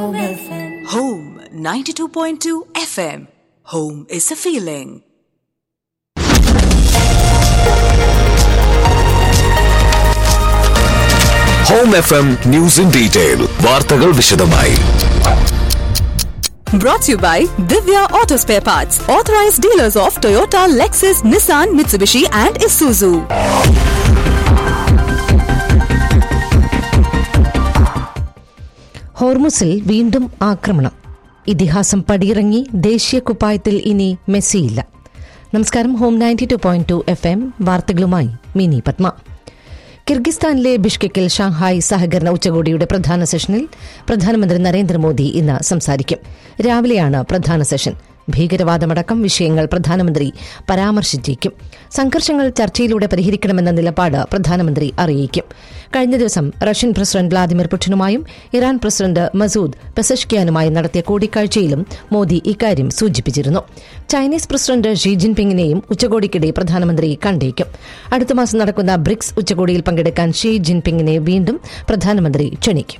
Home FM. Home 92.2 FM. Home is a feeling. Home F M news in detail വാർത്തകൾ വിശദമായി Brought to you by Divya Auto Spare Parts, authorized dealers of Toyota, Lexus, Nissan, Mitsubishi, and Isuzu. ഹോർമുസിൽ വീണ്ടും ആക്രമണം ഇതിഹാസം പടിയിറങ്ങി ദേശീയ കുപ്പായത്തിൽ ഇനി മെസ്സിയില്ല നമസ്കാരം Home ninety two point two F M വാർത്തകളുമായി മിനി പത്മ കിർഗിസ്ഥാനിലെ ബിഷ്കെക്കിൽ ഷാങ്ഹായ് സഹകരണ ഉച്ചകോടിയുടെ പ്രധാന സെഷനിൽ പ്രധാനമന്ത്രി നരേന്ദ്രമോദി ഇന്ന് സംസാരിക്കും രാവിലെയാണ് പ്രധാന സെഷൻ ഭീകരവാദമടക്കം വിഷയങ്ങൾ പ്രധാനമന്ത്രി പരാമർശിച്ചേക്കും സംഘർഷങ്ങൾ ചർച്ചയിലൂടെ പരിഹരിക്കണമെന്ന നിലപാട് പ്രധാനമന്ത്രി അറിയിക്കും കഴിഞ്ഞ ദിവസം റഷ്യൻ പ്രസിഡന്റ് വ്ളാദിമിർ പുടിനുമായും ഇറാൻ പ്രസിഡന്റ് മസൂദ് പെസഷ്കിയാനുമായി നടത്തിയ കൂടിക്കാഴ്ചയിലും മോദി ഇക്കാര്യം സൂചിപ്പിച്ചിരുന്നു ചൈനീസ് പ്രസിഡന്റ് ഷീ ജിൻപിങ്ങിനെയും ഉച്ചകോടിക്കിടെ പ്രധാനമന്ത്രി കണ്ടേക്കും അടുത്ത മാസം നടക്കുന്ന ബ്രിക്സ് ഉച്ചകോടിയിൽ പങ്കെടുക്കാൻ ഷീ ജിൻപിങ്ങിനെ വീണ്ടും പ്രധാനമന്ത്രി ക്ഷണിക്കും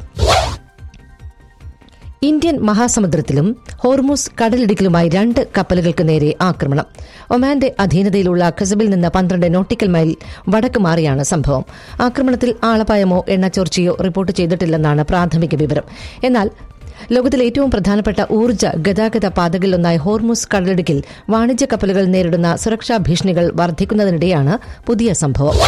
ഇന്ത്യൻ മഹാസമുദ്രത്തിലും ഹോർമുസ് കടലിടുക്കിലുമായി രണ്ട് കപ്പലുകൾക്ക് നേരെ ആക്രമണം ഒമാന്റെ അധീനതയിലുള്ള ഖസബിൽ നിന്ന് പന്ത്രണ്ട് നോട്ടിക്കൽ മൈൽ വടക്ക് മാറിയാണ് സംഭവം ആക്രമണത്തിൽ ആളപായമോ എണ്ണച്ചോർച്ചയോ റിപ്പോർട്ട് ചെയ്തിട്ടില്ലെന്നാണ് പ്രാഥമിക വിവരം എന്നാൽ ലോകത്തിലെ ഏറ്റവും പ്രധാനപ്പെട്ട ഊർജ്ജ ഗതാഗത പാതകളിലൊന്നായ ഹോർമുസ് കടലിടുക്കിൽ വാണിജ്യ കപ്പലുകൾ നേരിടുന്ന സുരക്ഷാ ഭീഷണികൾ വർദ്ധിക്കുന്നതിനിടെയാണ് പുതിയ സംഭവം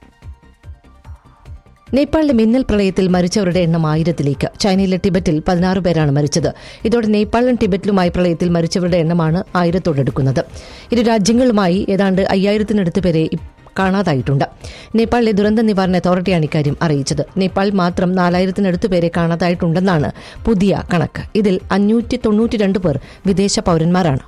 നേപ്പാളിലെ മിന്നൽ പ്രളയത്തിൽ മരിച്ചവരുടെ എണ്ണം ആയിരത്തിലേക്ക് ചൈനയിലെ ടിബറ്റിൽ പതിനാറ് പേരാണ് മരിച്ചത് ഇതോടെ നേപ്പാളിലും ടിബറ്റിലുമായി പ്രളയത്തിൽ മരിച്ചവരുടെ എണ്ണമാണ് ആയിരത്തോടടുക്കുന്നത് ഇരു രാജ്യങ്ങളുമായി ഏതാണ്ട് അയ്യായിരത്തിനടുത്ത് പേരെ ഇ- കാണാതായിട്ടുണ്ട് നേപ്പാളിലെ ദുരന്ത നിവാരണ അതോറിറ്റിയാണ് ഇക്കാര്യം അറിയിച്ചത് നേപ്പാൾ മാത്രം നാലായിരത്തിനടുത്ത് പേരെ കാണാതായിട്ടുണ്ടെന്നാണ് പുതിയ കണക്ക് ഇതിൽ അഞ്ഞൂറ്റി തൊണ്ണൂറ്റിരണ്ട് പേർ വിദേശ പൌരന്മാരാണ്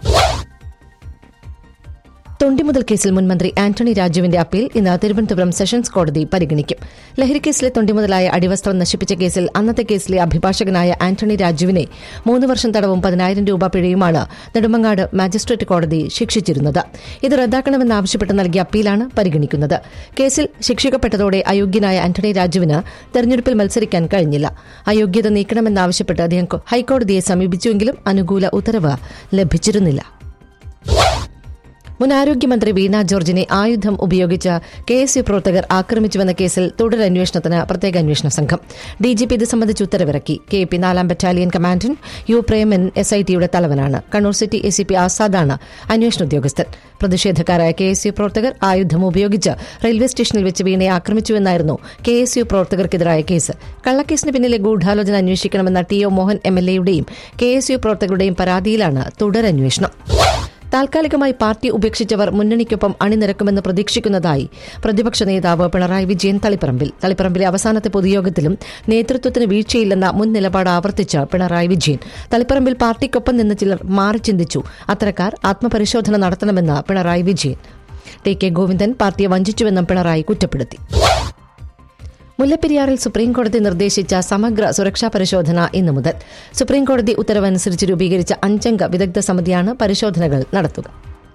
തൊണ്ടിമുതൽ കേസിൽ മുൻമന്ത്രി ആന്റണി രാജുവിന്റെ അപ്പീൽ ഇന്ന് തിരുവനന്തപുരം സെഷൻസ് കോടതി പരിഗണിക്കും ലഹരിക്കേസിലെ തൊണ്ടിമുതലായ അടിവസ്ത്രം നശിപ്പിച്ച കേസിൽ അന്നത്തെ കേസിലെ അഭിഭാഷകനായ ആന്റണി രാജുവിനെ മൂന്ന് വർഷം തടവും പതിനായിരം രൂപ പിഴയുമാണ് നെടുമങ്ങാട് മാജിസ്ട്രേറ്റ് കോടതി ശിക്ഷിച്ചിരുന്നത് ഇത് റദ്ദാക്കണമെന്നാവശ്യപ്പെട്ട് നൽകിയ അപ്പീലാണ് പരിഗണിക്കുന്നത് കേസിൽ ശിക്ഷിക്കപ്പെട്ടതോടെ അയോഗ്യനായ ആന്റണി രാജുവിന് തെരഞ്ഞെടുപ്പിൽ മത്സരിക്കാൻ കഴിഞ്ഞില്ല അയോഗ്യത നീക്കണമെന്നാവശ്യപ്പെട്ട് അദ്ദേഹം കൊ- ഹൈക്കോടതിയെ സമീപിച്ചുവെങ്കിലും അനുകൂല ഉത്തരവ് ലഭിച്ചിരുന്നില്ല മുൻ ആരോഗ്യമന്ത്രി വീണ ജോർജിനെ ആയുധം ഉപയോഗിച്ച കെ എസ് യു പ്രവർത്തകർ ആക്രമിച്ചുവെന്ന കേസിൽ തുടരന്വേഷണത്തിന് പ്രത്യേക അന്വേഷണ സംഘം ഡിജിപി ഇത് സംബന്ധിച്ച് ഉത്തരവിറക്കി കെ പി നാലാം battalion commandant U Preman S I ടിയുടെ തലവനാണ് Kannur city A C P ആസാദാണ് അന്വേഷണ ഉദ്യോഗസ്ഥൻ പ്രതിഷേധക്കാരായ കെ എസ് യു പ്രവർത്തകർ ആയുധം ഉപയോഗിച്ച് റെയിൽവേ സ്റ്റേഷനിൽ വെച്ച് വീണയെ ആക്രമിച്ചുവെന്നായിരുന്നു കെ എസ് യു പ്രവർത്തകർക്കെതിരായ കേസ് കള്ളക്കേസിന് പിന്നിലെ ഗൂഢാലോചന അന്വേഷിക്കണമെന്ന T O Mohan M L എയുടെയും കെ എസ് യു പ്രവർത്തകരുടെയും പരാതിയിലാണ് തുടരന്വേഷണം താൽക്കാലികമായി പാർട്ടി ഉപേക്ഷിച്ചവർ മുന്നണിക്കൊപ്പം അണിനിരക്കുമെന്ന് പ്രതീക്ഷിക്കുന്നതായി പ്രതിപക്ഷ നേതാവ് പിണറായി വിജയൻ തളിപ്പറമ്പിൽ തളിപ്പറമ്പിലെ അവസാനത്തെ പൊതുയോഗത്തിലും നേതൃത്വത്തിന് വീഴ്ചയില്ലെന്ന മുൻ നിലപാട് ആവർത്തിച്ച പിണറായി വിജയൻ തളിപ്പറമ്പിൽ പാർട്ടിക്കൊപ്പം നിന്ന് ചിലർ മാറി ചിന്തിച്ചു അത്തരക്കാർ ആത്മപരിശോധന നടത്തണമെന്ന് പിണറായി വിജയൻ ടി കെ ഗോവിന്ദൻ പാർട്ടിയെ വഞ്ചിച്ചുവെന്നും പിണറായി കുറ്റപ്പെടുത്തി മുല്ലപ്പെരിയാറിൽ സുപ്രീംകോടതി നിർദ്ദേശിച്ച സമഗ്ര സുരക്ഷാ പരിശോധന ഇന്നു മുതൽ സുപ്രീംകോടതി ഉത്തരവനുസരിച്ച് രൂപീകരിച്ച അഞ്ചംഗ വിദഗ്ധ സമിതിയാണ് പരിശോധനകൾ നടത്തുക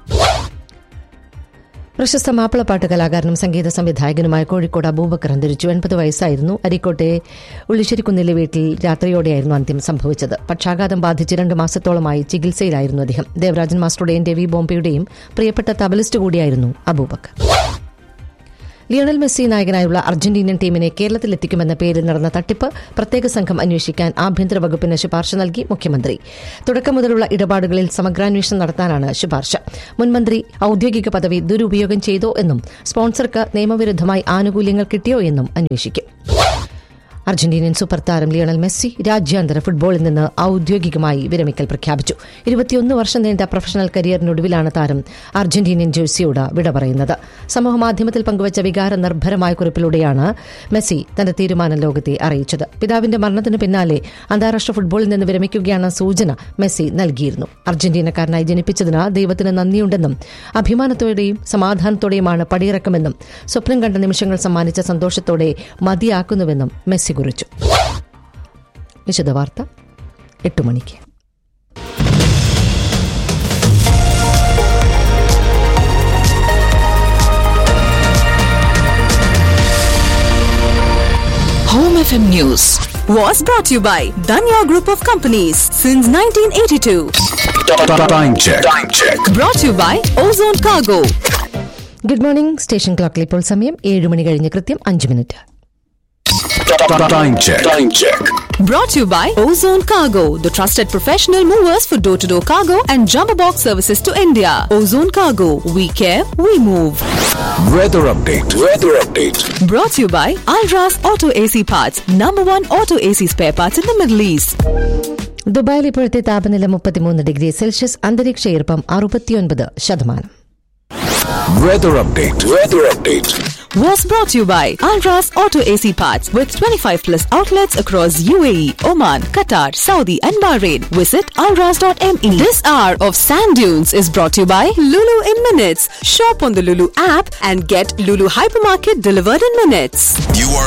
പ്രശസ്ത മാപ്പിളപ്പാട്ട് കലാകാരനും സംഗീത സംവിധായകനുമായ കോഴിക്കോട് അബൂബക്കർ അന്തരിച്ചു എൺപത് വയസ്സായിരുന്നു അരിക്കോട്ടെ ഉള്ളിശ്ശേരിക്കുന്നിലെ വീട്ടിൽ രാത്രിയോടെയായിരുന്നു അന്ത്യം സംഭവിച്ചത് പക്ഷാഘാതം ബാധിച്ച് രണ്ട് മാസത്തോളമായി ചികിത്സയിലായിരുന്നു അദ്ദേഹം ദേവരാജൻ മാസ്റ്ററുടെയും രവി ബോംബെയുടെയും പ്രിയപ്പെട്ട തബലിസ്റ്റ് കൂടിയായിരുന്നു അബൂബക്കർ ലിയണൽ മെസ്സി നായകനായുള്ള അർജന്റീനിയൻ ടീമിനെ കേരളത്തിലെത്തിക്കുമെന്ന പേരിൽ നടന്ന തട്ടിപ്പ് പ്രത്യേക സംഘം അന്വേഷിക്കാൻ ആഭ്യന്തര വകുപ്പിന് ശുപാർശ നൽകി മുഖ്യമന്ത്രി തുടക്കം മുതലുള്ള ഇടപാടുകളിൽ സമഗ്രാന്വേഷണം നടത്താനാണ് ശുപാർശ മുൻമന്ത്രി ഔദ്യോഗിക പദവി ദുരുപയോഗം ചെയ്തോ എന്നും സ്പോൺസർക്ക് നിയമവിരുദ്ധമായി ആനുകൂല്യങ്ങൾ കിട്ടിയോ എന്നും അന്വേഷിക്കും അർജന്റീനിയൻ സൂപ്പർ താരം ലിയണൽ മെസ്സി രാജ്യാന്തര ഫുട്ബോളിൽ നിന്ന് ഔദ്യോഗികമായി വിരമിക്കൽ പ്രഖ്യാപിച്ചു ഇരുപത്തിയൊന്ന് വർഷം നീണ്ട പ്രൊഫഷണൽ കരിയറിനൊടുവിലാണ് താരം അർജന്റീനിയൻ ജേഴ്സിയോട് വിട പറയുന്നത് സമൂഹമാധ്യമത്തിൽ പങ്കുവച്ച വികാര നിർഭരമായ കുറിപ്പിലൂടെയാണ് മെസ്സി തന്റെ തീരുമാനം ലോകത്തെ അറിയിച്ചത് പിതാവിന്റെ മരണത്തിന് പിന്നാലെ അന്താരാഷ്ട്ര ഫുട്ബോളിൽ നിന്ന് വിരമിക്കുകയാണ് സൂചന മെസ്സി നൽകിയിരുന്നു അർജന്റീനക്കാരനായി ജനിപ്പിച്ചതിന് ദൈവത്തിന് നന്ദിയുണ്ടെന്നും അഭിമാനത്തോടെയും സമാധാനത്തോടെയുമാണ് പടിയിറക്കുമെന്നും സ്വപ്നം കണ്ട നിമിഷങ്ങൾ സമ്മാനിച്ച സന്തോഷത്തോടെ മതിയാക്കുന്നുവെന്നും മെസ്സി കുറിച്ചു വിശദവാർത്ത എട്ട് മണിക്ക് Home FM News was brought to you by Danya Group of Companies since 1982. Time check. Time check. Brought to you by Ozone Cargo. Good morning station ക്ലോക്കിൽ ഇപ്പോൾ സമയം ഏഴ് മണി കഴിഞ്ഞ് കൃത്യം അഞ്ച് minute Time check. Time check. Brought to you by Ozone Cargo, the trusted professional movers for door to door cargo and jumbo box services to India. Ozone Cargo, we care, we move. Weather update. Weather update. Brought to you by Alras Auto AC Parts, number one auto AC spare parts in the Middle East. ദുബായിൽ ഇപ്പോഴത്തെ താപനില മുപ്പത്തിമൂന്ന് degree Celsius അന്തരീക്ഷ ഈർപ്പം അറുപത്തിയൊൻപത് ശതമാനം Weather update. Weather update. Was brought to you by Alras Auto AC Parts with 25 plus outlets across UAE, Oman, Qatar, Saudi, and Bahrain. Visit alras.me. This hour of Sand Dunes is brought to you by Lulu in Minutes. Shop on the Lulu app and get Lulu Hypermarket delivered in minutes. You are